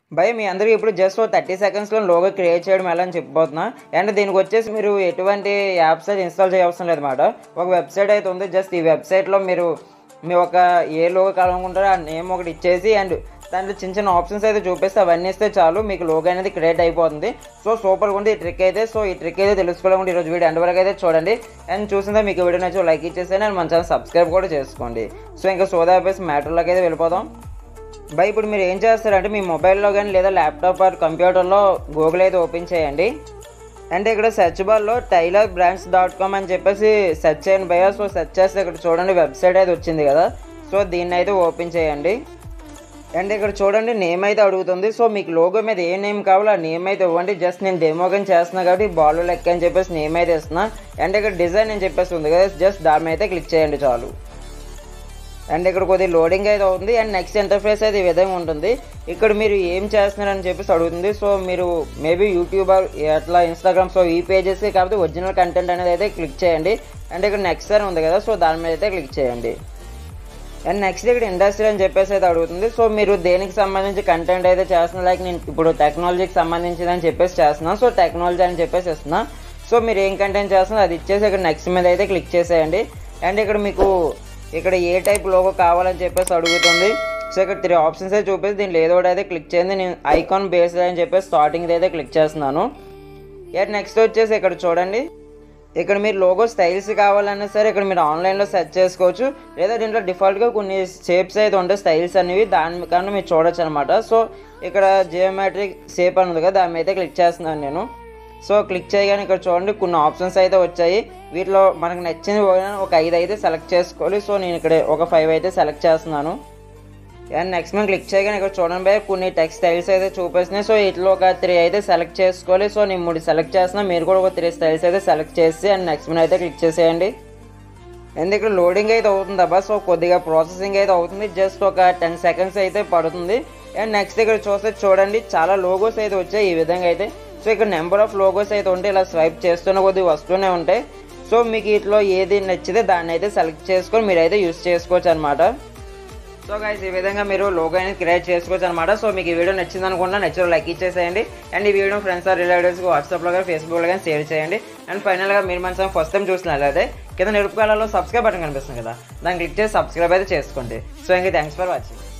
భయ్ మీ అందరికీ ఇప్పుడు జస్ట్ థర్టీ సెకండ్స్లో లోగో క్రియేట్ చేయడం ఎలా అని చెప్పబోతున్నా అండ్ దీనికి వచ్చేసి మీరు ఎటువంటి యాప్స్ అయితే ఇన్స్టాల్ చేయవసరం లేదు అనమాట ఒక వెబ్సైట్ అయితే ఉంది జస్ట్ ఈ వెబ్సైట్లో మీరు మీ ఒక ఏ లోగో కావాలనుకుంటారో ఆ నేమ్ ఒకటి ఇచ్చేసి అండ్ దాంట్లో చిన్న చిన్న ఆప్షన్స్ అయితే చూపిస్తే అవన్నీ ఇస్తే చాలు మీకు లోగో అనేది క్రియేట్ అయిపోతుంది సో సూపర్గా ఉంది ఈ ట్రిక్ అయితే సో ఈ ట్రిక్ అయితే తెలుసుకోవాలంటే ఈరోజు వీడియో ఎండ్ వరకు అయితే చూడండి అండ్ చూసిందా మీకు వీడియో నచ్చి లైక్ ఇచ్చేసి అండ్ మన ఛానల్ సబ్స్క్రైబ్ కూడా చేసుకోండి సో ఇంకా సోదా ఆపేసి మ్యాటర్లోకి అయితే వెళ్ళిపోదాం బై ఇప్పుడు మీరు ఏం చేస్తారంటే మీ మొబైల్లో కానీ లేదా ల్యాప్టాప్ ఆర్ కంప్యూటర్లో గూగుల్ అయితే ఓపెన్ చేయండి అంటే ఇక్కడ సెర్చ్ బార్లో టైలర్ బ్రాండ్స్ డాట్ కామ్ అని చెప్పేసి సెర్చ్ చేయండి భయ్య సో సెర్చ్ చేస్తే ఇక్కడ చూడండి వెబ్సైట్ అయితే వచ్చింది కదా సో దీన్ని అయితే ఓపెన్ చేయండి అండ్ ఇక్కడ చూడండి నేమ్ అయితే అడుగుతుంది సో మీకు లోగో మీద ఏ నేమ్ కావాలో ఆ నేమ్ అయితే ఇవ్వండి జస్ట్ నేను డెమో కానీ చేస్తున్నా కాబట్టి బాల్ లెక్క అని చెప్పేసి నేమ్ అయితే ఇస్తున్నా అండ్ ఇక్కడ డిజైన్ అని చెప్పేసి ఉంది కదా జస్ట్ దాని మీద అయితే క్లిక్ చేయండి చాలు అండ్ ఇక్కడ కొద్దిగా లోడింగ్ అయితే అవుతుంది అండ్ నెక్స్ట్ ఇంటర్ఫేస్ అయితే ఈ విధంగా ఉంటుంది ఇక్కడ మీరు ఏం చేస్తున్నారని చెప్పేసి అడుగుతుంది సో మీరు మేబీ యూట్యూబ్ అట్లా ఇన్స్టాగ్రామ్ సో ఈ పేజెస్ కాబట్టి ఒరిజినల్ కంటెంట్ అనేది అయితే క్లిక్ చేయండి అండ్ ఇక్కడ నెక్స్ట్ అని ఉంది కదా సో దాని మీద అయితే క్లిక్ చేయండి అండ్ నెక్స్ట్ ఇక్కడ ఇండస్ట్రీ అని చెప్పేసి అయితే అడుగుతుంది సో మీరు దేనికి సంబంధించి కంటెంట్ అయితే చేస్తున్నా లైక్ నేను ఇప్పుడు టెక్నాలజీకి సంబంధించింది అని చెప్పేసి చేస్తున్నాను సో టెక్నాలజీ అని చెప్పేసి ఇస్తున్నా సో మీరు ఏం కంటెంట్ చేస్తున్నారు అది ఇచ్చేసి ఇక్కడ నెక్స్ట్ మీద అయితే క్లిక్ చేసేయండి అండ్ ఇక్కడ మీకు ఇక్కడ ఏ టైప్ లోగో కావాలని చెప్పేసి అడుగుతుంది సో ఇక్కడ త్రీ ఆప్షన్స్ అయితే చూపేసి దీంట్లో ఏదో ఒకటి అయితే క్లిక్ చేయండి నేను ఐకాన్ బేస్డ్ అని చెప్పేసి స్టార్టింగ్ అయితే క్లిక్ చేస్తున్నాను అండ్ నెక్స్ట్ వచ్చేసి ఇక్కడ చూడండి ఇక్కడ మీరు లోగో స్టైల్స్ కావాలన్నా సరే ఇక్కడ మీరు ఆన్లైన్లో సెర్చ్ చేసుకోవచ్చు లేదా దీంట్లో డిఫాల్ట్గా కొన్ని షేప్స్ అయితే ఉంటాయి స్టైల్స్ అనేవి దాని కన్నా మీరు చూడొచ్చు అనమాట సో ఇక్కడ జియోమెట్రిక్ షేప్ అని ఉంది కదా దాని మీద అయితే క్లిక్ చేస్తున్నాను నేను సో క్లిక్ చేయగానే ఇక్కడ చూడండి కొన్ని ఆప్షన్స్ అయితే వచ్చాయి వీటిలో మనకు నచ్చిన ఒక ఐదు అయితే సెలెక్ట్ చేసుకోవాలి సో నేను ఇక్కడ ఒక ఫైవ్ అయితే సెలెక్ట్ చేస్తున్నాను అండ్ నెక్స్ట్ మనం క్లిక్ చేయగానే ఇక్కడ చూడండి భయ కొన్ని టెక్స్ట్ స్టైల్స్ అయితే చూపిస్తున్నాయి సో ఇట్లా ఒక త్రీ అయితే సెలెక్ట్ చేసుకోవాలి సో నేను మూడు సెలెక్ట్ చేస్తున్నా మీరు కూడా ఒక త్రీ స్టైల్స్ అయితే సెలెక్ట్ చేసి అండ్ నెక్స్ట్ మనం అయితే క్లిక్ చేసేయండి అండ్ ఇక్కడ లోడింగ్ అయితే అవుతుంది అబ్బా సో కొద్దిగా ప్రాసెసింగ్ అయితే అవుతుంది జస్ట్ ఒక టెన్ సెకండ్స్ అయితే పడుతుంది అండ్ నెక్స్ట్ ఇక్కడ చూస్తే చూడండి చాలా లోగోస్ అయితే వచ్చాయి ఈ విధంగా అయితే సో ఇక్కడ నెంబర్ ఆఫ్ లోగోస్ అయితే ఉంటాయి ఇలా స్వైప్ చేస్తున్న కొద్దిగా వస్తూనే ఉంటాయి సో మీకు ఇట్లా ఏది నచ్చితే దాన్ని అయితే సెలెక్ట్ చేసుకొని మీరు అయితే యూస్ చేసుకోవచ్చు అనమాట సో గైస్ ఈ విధంగా మీరు లోగో అనేది క్రియేట్ చేసుకోవచ్చు అనమాట సో మీకు ఈ వీడియో నచ్చింది అనుకుంటా నచ్చిన లైక్ ఇచ్చేసేయండి అండ్ ఈ వీడియో ఫ్రెండ్స్ ఆర్ రిలేటివ్స్కి వాట్సాప్లో కానీ ఫేస్బుక్లో కానీ షేర్ చేయండి అండ్ ఫైనల్గా మీరు మన ఫస్ట్ టైం చూసినట్లయితే కింద నిరుపుకాలలో సబ్స్క్రైబ్ బటన్ కనిపిస్తుంది కదా దాన్ని క్లిక్ చేసి సబ్స్క్రైబ్ అయితే చేసుకోండి సో ఇంకా థ్యాంక్స్ ఫర్ వాచింగ్